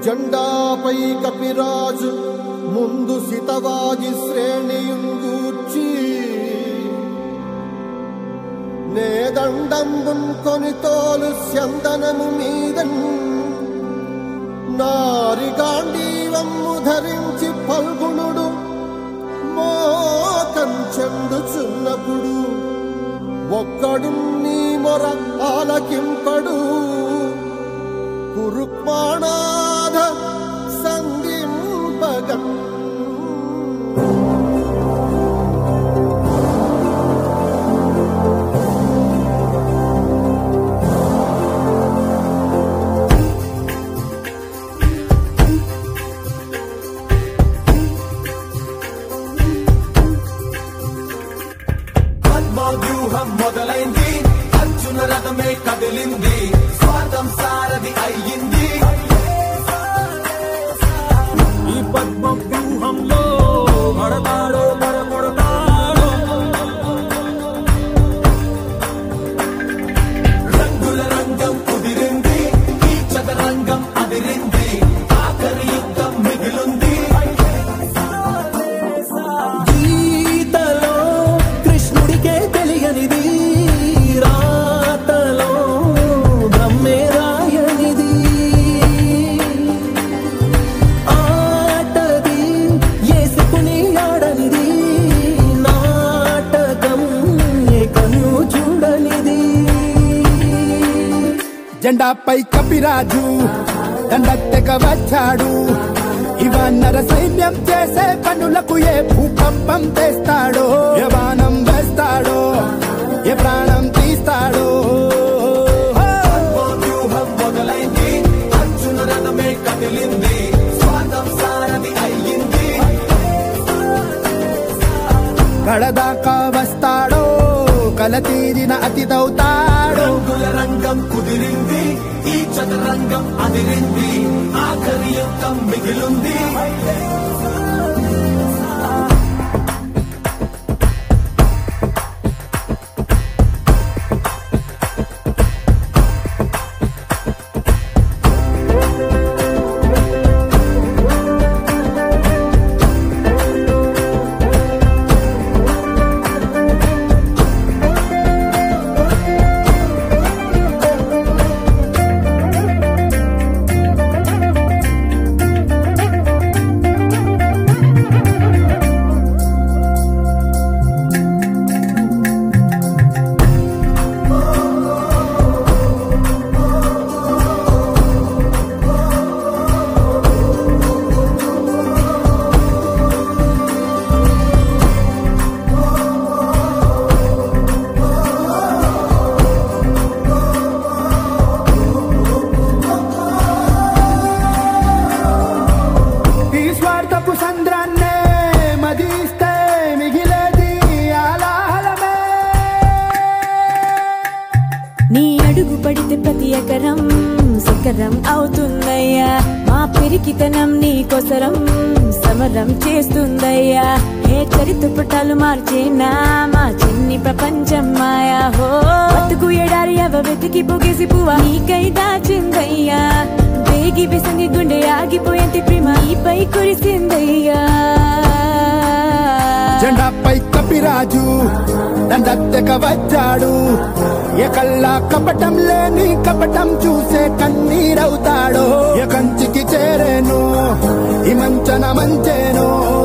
జెండాపై కపిరాజు ముందు సితవాగి శ్రేణియుంగూర్చి నేదండంబున్ కొని తోలు స్యందనము మీదన్ నారిగాండీవమ్ము ధరించి పల్గుణుడు మోకంచెండుచున్నప్పుడు ఒక్కడు నీ మొర ఆలకింపడు కురుక్మాణాధ సంధింపగన్ పద్మవ్యూహం మొదలైంది అర్జున రథమే కదిలింది స్వార్థం సారథి అయ్యింది ఈ పద్మ వ్యూహంలో పడతాడో పడగొడతాడో రంగుల రంగం కుదిరింది ఈ చదరంగం అదిరింది ఆఖరి యుద్ధం మిగిలుంది గీతలో కృష్ణుడికే తెలియనిది రాతలో బ్రహ్మే రాయనిది ఆటది ఏసుకుని ఆడనిది నాటకం ఏ కన్ను చూడనిది జెండాపై కపిరాజు దండత్తెక వచ్చాడు ఇవన్నర సైన్యం చేసే పనులకు ఏ భూకంపం తెస్తాడో ఏ బాణం వేస్తాడో ఏ ప్రాణం తీస్తాడో వ్యూహం మొదలైంది అర్జున రథమే కదిలింది స్వార్థం సారథి అయ్యింది కడదాకా వస్తాడో కల తీరిన అతిథవుతాడో రంగుల రంగం కుదిరింది ఈ చదరంగం అదిరింది ఆఖరి యుద్ధం మిగిలుంది ఈ స్వార్థపు సంద్రాన్నే మదిస్తే మిగిలేది ఆలాహలమే నీ అడుగు పడితే ప్రతి ఎకరం సకరం అవుతుందయ్యా మా పెరికితనం నీ కొసరం సమరం చేస్తుందయ్యా హే చరిత్ర పుటాలు మార్చేనా మా చిన్ని ప్రపంచం మాయా హో బతుకు ఎడారి అవ వెతికి పొగేసి పువ్వా నీకై దాచిందయ్యా వేగి విసంగి గుండె ఆగిపోయేంటి ప్రేమ నీపై కురిసిందయ్యా జెండాపై కపిరాజు దండత్తెక వచ్చాడు ఎకల్లా కపటం లేని కపటం చూసే కన్నీరవుతాడో ఎకంచికి చేరేను ఈ మంచన మంచేను